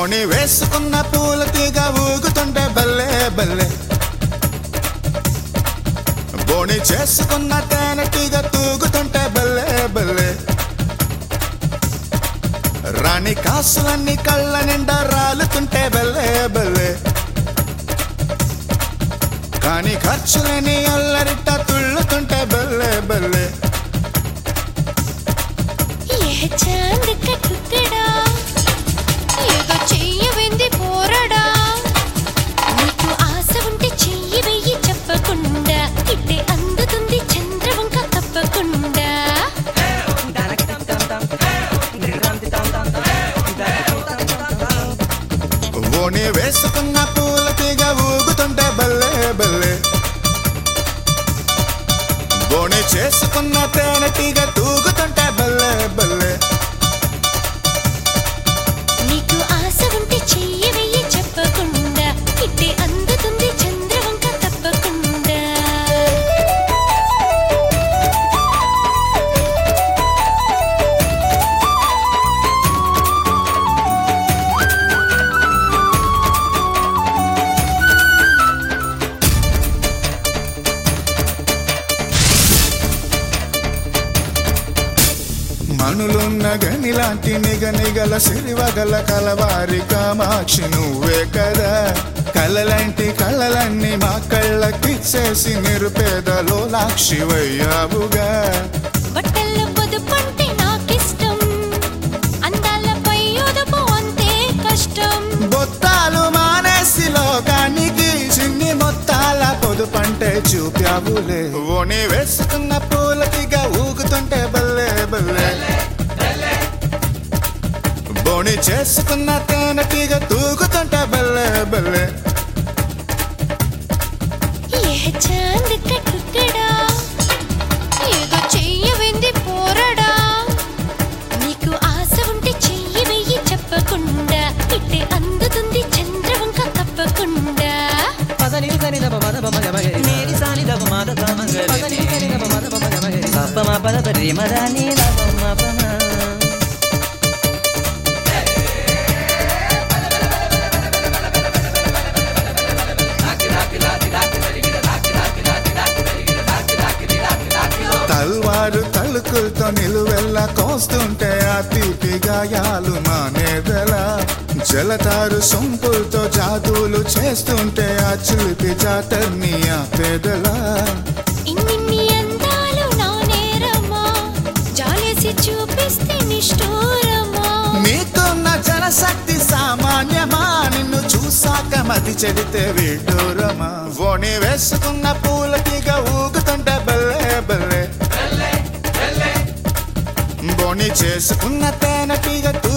బోని వేసుకున్న పూల తీగ ఊగుతుంటే బల్లే బల్లే బోని చేసుకున్న తేనె తీగ తూగుతుంటే బల్లే బల్లే రాణి కాసులన్నీ కళ్ళ నిండా రాలుతుంటే బల్లే బల్లే కానీ ఖర్చులని అల్లరిట తుళ్ళుతుంటే బల్లే బల్లే ఏ చాంద్ కా టుకడా ఏదో చెయ్యవింది పోరడా నీకు ఆశ ఉంటే చెయ్యి వెయ్యి చెప్పకుండా ఇట్టే అందుతుంది చంద్రవంక తప్పకుండా ఓని వేసుకున్న పూల తీగ ఊగుతుంటే బల్లే బల్లే బోని చేసుకున్న తేనె తీగ తూగుతుంటే బల్లే బల్లే నీకు ఆశ ఉంటే చెయ్యి వెయ్యి చెప్పకుండా ఇట్టే అందుతుంది చంద్రవంక తప్పకుండా మనులున్న గనిలాంటి నిగ నిగల సిరివగల కలవారి కామాక్షి నువ్వే కదా కలలాంటి కళలన్నీ మా కళ్ళకిచ్చేసి నిరుపేదలో లాక్షివయ్యావుగా బట్టల పొదుపంటే నాకిష్టం అందాలపై ఒదుపు అంతే కష్టం బొత్తాలు మానేసి లోకానికి చిన్ని మొత్తాల పొదుపంటే చూపావులే ఓని వేసుకున్న పూలకిగా ఊగుతుంటే బల్లే బల్లే బోని చేసుకున్న తేనెటీగ తూగుతుంటే బల్లే బల్లే ఏ చాంద్ కా టుకడా ఏదో చెయ్యవింది పోరడా నీకు ఆశ ఉంటే చెయ్యి వెయ్యి చెప్పకుండా ఇట్టే అందుతుంది చంద్రవంక తప్పకుండా పదని సని దప మద పమ గమగరి మేరి సాని దప మద పమ పదని సని దప మద పమ గమగరి పప్ప మా పద పరి మదని దప మా పమ తల్వారు తలుకులతో నిలువెల్ల కోస్తుంటే ఆ తీపి గాయాలు మానేదెలా జలతారు సొంపులతో జాదువులు చేస్తుంటే ఆ చిలిపి జాతర్ని ఆపేదలా ఇన్నిన్ని అందాలు నా నేరమా జాలేసి చూపిస్తే నిష్ఠూరమా నీకున్న జనశక్తి సామాన్యమా నిన్ను చూసాక మతి చెడితే విడ్డూరమా ఓని వేసుకున్న పూల తీగ ఊగుతుంటే బల్లే బల్లే బోని చేసుకున్న తేనె తీగ